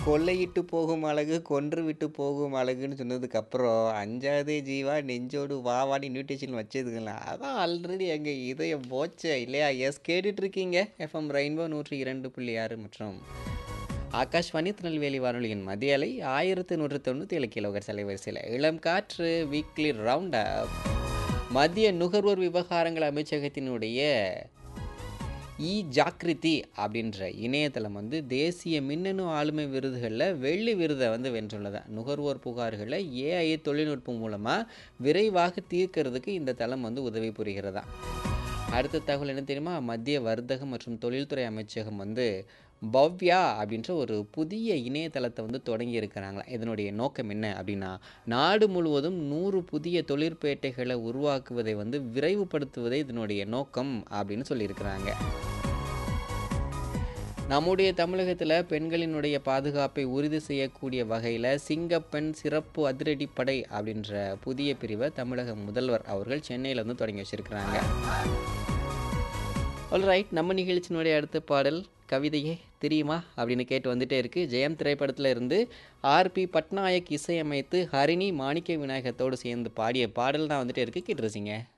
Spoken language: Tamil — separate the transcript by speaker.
Speaker 1: கொள்ளையிட்டு போகும் அழகு கொன்று விட்டு போகும் அழகுன்னு சொன்னதுக்கப்புறம் அஞ்சாதே ஜீவா நெஞ்சோடு வா வான்னு இன்விடேஷன் வச்சதுங்களா அதான் ஆல்ரெடி எங்கள் இதயம் போச்சே இல்லையா எஸ் கேட்டுட்ருக்கீங்க எஃப்எம் ரெயின்போ நூற்றி இரண்டு புள்ளி ஆறு மற்றும் ஆகாஷ்வாணி திருநெல்வேலி வானொலியின் மதிய அலை ஆயிரத்து நூற்று தொண்ணூற்றி ஏழு கிலோகர் அலைவரிசையில் இளம் காற்று வீக்லி ரவுண்ட் அப் மத்திய நுகர்வோர் விவகாரங்கள் அமைச்சகத்தினுடைய இ ஜாக்ரிதி அப்படின்ற இணையதளம் வந்து தேசிய மின்னணு ஆளுமை விருதுகளில் வெள்ளி விருதை வந்து வென்றுள்ளது நுகர்வோர் புகார்களை ஏஐ தொழில்நுட்பம் மூலமாக விரைவாக தீர்க்கிறதுக்கு இந்த தளம் வந்து உதவி புரிகிறதா அடுத்த தகவல் என்ன தெரியுமா மத்திய வர்த்தகம் மற்றும் தொழில்துறை அமைச்சகம் வந்து பவ்யா அப்படின்ற ஒரு புதிய இணையதளத்தை வந்து தொடங்கி இருக்கிறாங்களா இதனுடைய நோக்கம் என்ன அப்படின்னா நாடு முழுவதும் நூறு புதிய தொழிற்பேட்டைகளை உருவாக்குவதை வந்து விரைவுபடுத்துவதே இதனுடைய நோக்கம் அப்படின்னு சொல்லியிருக்கிறாங்க நம்முடைய தமிழகத்தில் பெண்களினுடைய பாதுகாப்பை உறுதி செய்யக்கூடிய வகையில் சிங்கப்பெண் சிறப்பு அதிரடிப்படை அப்படின்ற புதிய பிரிவை தமிழக முதல்வர் அவர்கள் சென்னையில் வந்து தொடங்கி வச்சிருக்கிறாங்க ரைட் நம்ம நிகழ்ச்சியினுடைய அடுத்த பாடல் கவிதையே தெரியுமா அப்படின்னு கேட்டு வந்துட்டே இருக்கு ஜெயம் திரைப்படத்தில் இருந்து ஆர்பி பட்நாயக் இசையமைத்து ஹரிணி மாணிக்க விநாயகத்தோடு சேர்ந்து பாடிய பாடல் தான் வந்துட்டே இருக்கு கேட்டுருச்சிங்க